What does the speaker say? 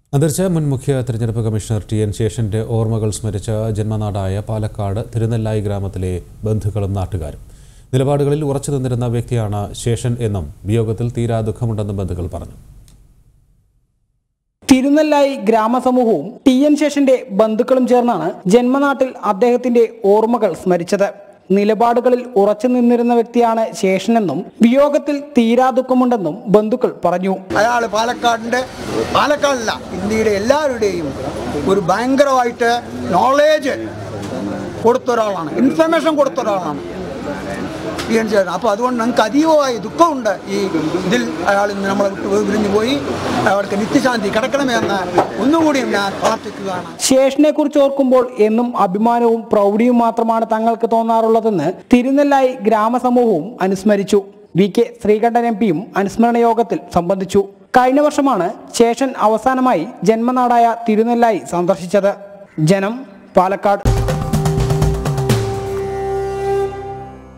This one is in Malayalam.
അന്തരിച്ച മുൻ മുഖ്യ തെരഞ്ഞെടുപ്പ് കമ്മീഷണർ ടി എൻ ശേഷന്റെ ഓർമ്മകൾ സ്മരിച്ച ജന്മനാടായ പാലക്കാട് തിരുനെല്ലായി ഗ്രാമത്തിലെ ബന്ധുക്കളും നാട്ടുകാരും നിലപാടുകളിൽ ഉറച്ചു നിന്നിരുന്ന വ്യക്തിയാണ് ശേഷൻ എന്നും വിയോഗത്തിൽ തീരാ ദുഃഖമുണ്ടെന്നും ബന്ധുക്കൾ പറഞ്ഞു തിരുനെല്ലായി ഗ്രാമസമൂഹവും ടി എൻ ശേഷന്റെ ബന്ധുക്കളും ചേർന്നാണ് ജന്മനാട്ടിൽ അദ്ദേഹത്തിന്റെ ഓർമ്മകൾ സ്മരിച്ചത് നിലപാടുകളിൽ ഉറച്ചു നിന്നിരുന്ന വ്യക്തിയാണ് ശേഷനെന്നും വിയോഗത്തിൽ തീരാ ദുഃഖമുണ്ടെന്നും ബന്ധുക്കൾ പറഞ്ഞു അയാൾ പാലക്കാടിൻ്റെ പാലക്കാടില്ല ഇന്ത്യയുടെ എല്ലാവരുടെയും ഒരു ഭയങ്കരമായിട്ട് നോളേജ് കൊടുത്ത ഒരാളാണ് ഇൻഫർമേഷൻ കൊടുത്ത ഒരാളാണ് പി എൻ ചേട്ടൻ അപ്പോൾ അതുകൊണ്ട് ഞങ്ങൾക്ക് അതീവമായി ദുഃഖമുണ്ട് ഈ ഇതിൽ അയാൾ ഇന്ന് നമ്മളെ വിട്ട് വിരിഞ്ഞു പോയി അയാൾക്ക് നിത്യശാന്തി കിടക്കണമേ എന്ന് ഒന്നുകൂടി ഞാൻ പ്രാർത്ഥിക്കുകയാണ് ശേഷനെ കുറിച്ച് ഓർക്കുമ്പോൾ എന്നും അഭിമാനവും പ്രൗഢിയും മാത്രമാണ് തങ്ങൾക്ക് തോന്നാറുള്ളതെന്ന് തിരുനെല്ലായി ഗ്രാമസമൂഹവും അനുസ്മരിച്ചു വി കെ ശ്രീകണ്ഠൻ എം പിയും അനുസ്മരണ യോഗത്തിൽ സംബന്ധിച്ചു കഴിഞ്ഞ വർഷമാണ് ശേഷൻ അവസാനമായി ജന്മനാടായ തിരുനെല്ലായി സന്ദർശിച്ചത് ജനം പാലക്കാട്